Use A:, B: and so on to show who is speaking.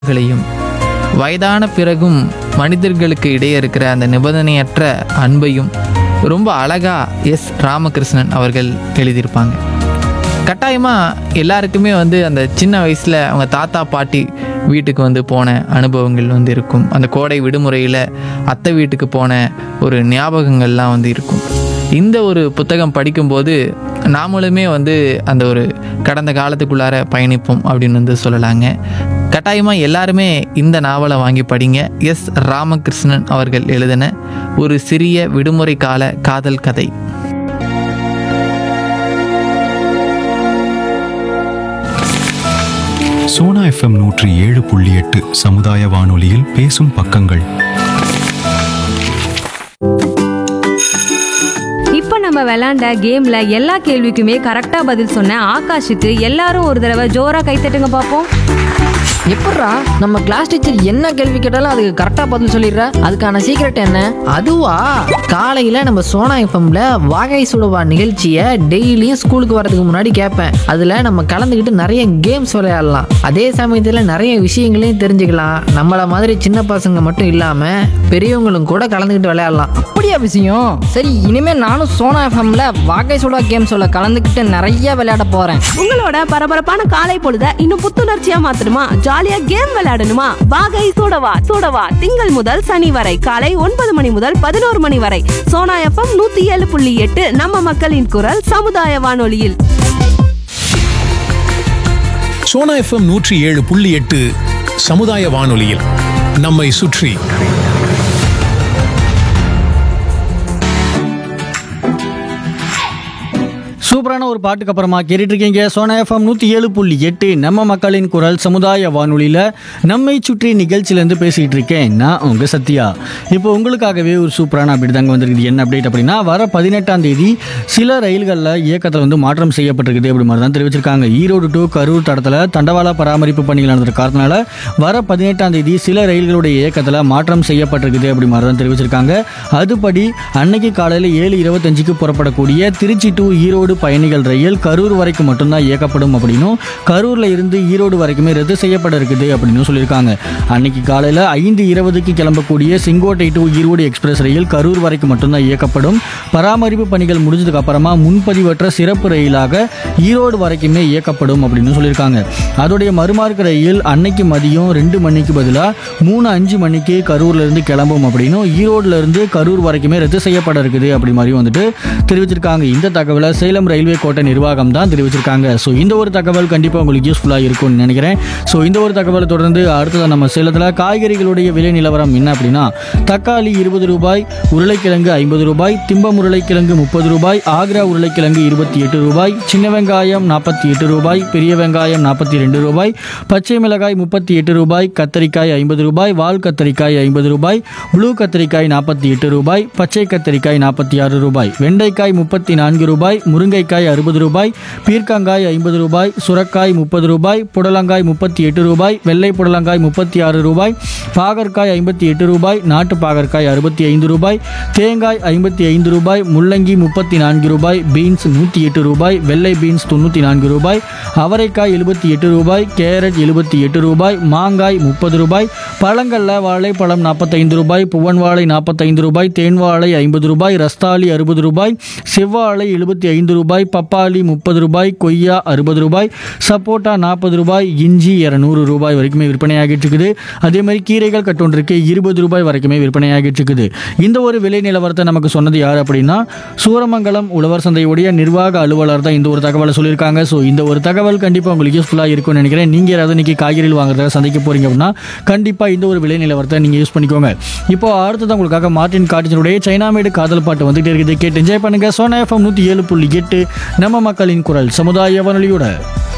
A: களையும் வயதான பிறகும் மனிதர்களுக்கு இடையே இருக்கிற அந்த நிபந்தனையற்ற அன்பையும் ரொம்ப அழகா எஸ் ராமகிருஷ்ணன் அவர்கள் எழுதியிருப்பாங்க கட்டாயமாக எல்லாருக்குமே வந்து அந்த சின்ன வயசில் அவங்க தாத்தா பாட்டி வீட்டுக்கு வந்து போன அனுபவங்கள் வந்து இருக்கும் அந்த கோடை விடுமுறையில் அத்தை வீட்டுக்கு போன ஒரு ஞாபகங்கள்லாம் வந்து இருக்கும் இந்த ஒரு புத்தகம் படிக்கும்போது நாமளுமே வந்து அந்த ஒரு கடந்த காலத்துக்குள்ளார பயணிப்போம் அப்படின்னு வந்து சொல்லலாங்க கட்டாயமாக எல்லாருமே இந்த நாவலை வாங்கி படிங்க எஸ் ராமகிருஷ்ணன் அவர்கள் எழுதின ஒரு சிறிய விடுமுறை கால காதல் கதை
B: சோனா எஃப்எம் நூற்றி ஏழு புள்ளி எட்டு சமுதாய வானொலியில் பேசும் பக்கங்கள்
C: இப்போ நம்ம விளையாண்ட கேம்ல எல்லா கேள்விக்குமே கரெக்டா பதில் சொன்ன ஆகாஷுக்கு எல்லாரும் ஒரு தடவை ஜோரா கைத்தட்டுங்க பார்ப்போம்
D: எப்பட்றா நம்ம கிளாஸ் டீச்சர் என்ன கேள்வி கேட்டாலும் அதுக்கு கரெக்டாக பதில் சொல்லிடுற அதுக்கான சீக்ரெட் என்ன அதுவா காலையில் நம்ம சோனா எஃப்எம்ல வாகை சுடுவா நிகழ்ச்சியை டெய்லியும் ஸ்கூலுக்கு வரதுக்கு முன்னாடி கேட்பேன் அதில் நம்ம கலந்துக்கிட்டு நிறைய கேம்ஸ் விளையாடலாம் அதே சமயத்தில் நிறைய விஷயங்களையும் தெரிஞ்சுக்கலாம் நம்மள மாதிரி சின்ன பசங்க மட்டும் இல்லாமல் பெரியவங்களும் கூட கலந்துக்கிட்டு விளையாடலாம்
E: அப்படியா விஷயம் சரி இனிமே நானும் சோனா எஃப்எம்ல வாகை சுடா கேம்ஸோட கலந்துக்கிட்டு நிறைய விளையாட போறேன்
F: உங்களோட பரபரப்பான காலை பொழுத இன்னும் புத்துணர்ச்சியா மாத்தணுமா ஜாலியா கேம் விளையாடணுமா வாகை சூடவா சூடவா திங்கள் முதல் சனி வரை காலை ஒன்பது மணி முதல் பதினோரு மணி வரை சோனா எஃப்எம் நூத்தி ஏழு புள்ளி எட்டு நம்ம மக்களின் குரல் சமுதாய வானொலியில்
G: சோனா எஃப்எம் நூற்றி ஏழு புள்ளி எட்டு சமுதாய வானொலியில் நம்மை சுற்றி
H: சூப்பரான ஒரு பாட்டுக்கு அப்புறமா கேட்டுட்டு இருக்கீங்க சோனா எஃப்எம் நூற்றி ஏழு புள்ளி எட்டு நம்ம மக்களின் குரல் சமுதாய வானொலியில் நம்மை சுற்றி நிகழ்ச்சியிலேருந்து பேசிகிட்டு இருக்கேன் நான் உங்கள் சத்யா இப்போ உங்களுக்காகவே ஒரு சூப்பரான அப்டேட் தாங்க வந்திருக்குது என்ன அப்டேட் அப்படின்னா வர பதினெட்டாம் தேதி சில ரயில்களில் இயக்கத்தில் வந்து மாற்றம் செய்யப்பட்டிருக்குது அப்படி மாதிரி தான் தெரிவிச்சிருக்காங்க ஈரோடு டு கரூர் தடத்தில் தண்டவாள பராமரிப்பு பணிகள் நடந்த காரணத்தினால வர பதினெட்டாம் தேதி சில ரயில்களுடைய இயக்கத்தில் மாற்றம் செய்யப்பட்டிருக்குது அப்படி மாதிரி தான் தெரிவிச்சிருக்காங்க அதுபடி அன்னைக்கு காலையில் ஏழு இருபத்தஞ்சுக்கு புறப்படக்கூடிய திருச்சி டு ஈரோடு பயணிகள் ரயில் கரூர் வரைக்கும் மட்டும்தான் இயக்கப்படும் அப்படின்னும் கரூரில் இருந்து ஈரோடு வரைக்குமே ரத்து செய்யப்பட இருக்குது அப்படின்னு சொல்லியிருக்காங்க அன்னைக்கு காலையில் ஐந்து இருபதுக்கு கிளம்பக்கூடிய செங்கோட்டை டு ஈரோடு எக்ஸ்பிரஸ் ரயில் கரூர் வரைக்கும் மட்டும்தான் இயக்கப்படும் பராமரிப்பு பணிகள் முடிஞ்சதுக்கு அப்புறமா முன்பதிவற்ற சிறப்பு ரயிலாக ஈரோடு வரைக்குமே இயக்கப்படும் அப்படின்னு சொல்லியிருக்காங்க அதோடைய மறுமார்க்க ரயில் அன்னைக்கு மதியம் ரெண்டு மணிக்கு பதிலாக மூணு அஞ்சு மணிக்கு கரூர்ல இருந்து கிளம்பும் அப்படின்னும் ஈரோடுல இருந்து கரூர் வரைக்குமே ரத்து செய்யப்பட இருக்குது அப்படி மாதிரி வந்துட்டு தெரிவிச்சிருக்காங்க இந்த தகவலை சேலம் ரயில்வே கோட்டை நிர்வாகம் தான் தெரிவிச்சிருக்காங்க ஸோ இந்த ஒரு தகவல் கண்டிப்பாக உங்களுக்கு யூஸ்ஃபுல்லாக இருக்கும்னு நினைக்கிறேன் ஸோ இந்த ஒரு தகவலை தொடர்ந்து அடுத்தது நம்ம சேலத்தில் காய்கறிகளுடைய விலை நிலவரம் என்ன அப்படின்னா தக்காளி இருபது ரூபாய் உருளைக்கிழங்கு ஐம்பது ரூபாய் திம்பம் உருளைக்கிழங்கு முப்பது ரூபாய் ஆக்ரா உருளைக்கிழங்கு இருபத்தி எட்டு ரூபாய் சின்ன வெங்காயம் நாற்பத்தி எட்டு ரூபாய் பெரிய வெங்காயம் நாற்பத்தி ரெண்டு ரூபாய் பச்சை மிளகாய் முப்பத்தி எட்டு ரூபாய் கத்தரிக்காய் ஐம்பது ரூபாய் வால் கத்தரிக்காய் ஐம்பது ரூபாய் ப்ளூ கத்தரிக்காய் நாற்பத்தி எட்டு ரூபாய் பச்சை கத்தரிக்காய் நாற்பத்தி ஆறு ரூபாய் வெண்டைக்காய் முப்பத்தி நான்கு ரூபாய் முருங்கைக்காய் அறுபது ரூபாய் பீர்க்கங்காய் ஐம்பது ரூபாய் சுரக்காய் முப்பது ரூபாய் புடலங்காய் முப்பத்தி எட்டு ரூபாய் வெள்ளை புடலங்காய் முப்பத்தி ஆறு ரூபாய் பாகற்காய் ஐம்பத்தி எட்டு ரூபாய் நாட்டு பாகற்காய் அறுபத்தி ஐந்து ரூபாய் தேங்காய் ஐம்பத்தி ஐந்து ரூபாய் முள்ளங்கி முப்பத்தி நான்கு ரூபாய் பீன்ஸ் நூற்றி எட்டு ரூபாய் வெள்ளை பீன்ஸ் தொண்ணூற்றி நான்கு ரூபாய் அவரைக்காய் எழுபத்தி எட்டு ரூபாய் கேரட் எழுபத்தி எட்டு ரூபாய் மாங்காய் முப்பது ரூபாய் பழங்கள்ல வாழைப்பழம் நாற்பத்தைந்து ரூபாய் புவன் வாழை நாற்பத்தைந்து ரூபாய் தேன் வாழை ஐம்பது ரூபாய் ரஸ்தாளி அறுபது ரூபாய் செவ்வாழை எழுபத்தி ஐந்து ரூபாய் பப்பாளி முப்பது ரூபாய் கொய்யா அறுபது ரூபாய் சப்போட்டா நாற்பது ரூபாய் இஞ்சி இரநூறு ரூபாய் வரைக்குமே விற்பனையாகிட்டு இருக்குது அதே மாதிரி கீரைகள் கட்டொன்றுக்கு இருபது ரூபாய் வரைக்குமே விற்பனையாகிட்டு இருக்குது இந்த ஒரு விலை நிலவரத்தை நமக்கு சொன்னது யார் அப்படின்னா சூரமங்கலம் உழவர் சந்தையுடைய நிர்வாக அலுவலர் தான் இந்த ஒரு தகவலை சொல்லியிருக்காங்க ஸோ இந்த ஒரு தகவல் கண்டிப்பாக உங்களுக்கு யூஸ்ஃபுல்லாக இருக்கும்னு நினைக்கிறேன் நீங்கள் யாராவது இன்னைக்கு காய்கறிகள் வாங்குறதுக்காக சந்தைக்கு போறீங்க அப்படின்னா கண்டிப்பாக இந்த ஒரு விலை நிலவரத்தை நீங்கள் யூஸ் பண்ணிக்கோங்க இப்போ அடுத்தது உங்களுக்காக மார்டின் காட்டினுடைய சைனாமேடு காதல் பாட்டு வந்துகிட்டே இருக்குது கேட்டு என்ஜாய் பண்ணுங்க சோனா எஃப்எம் நூற்றி ஏழு புள்ளி எட்டு நம்ம மக்களின் குரல் சமுதாய வானொலியோட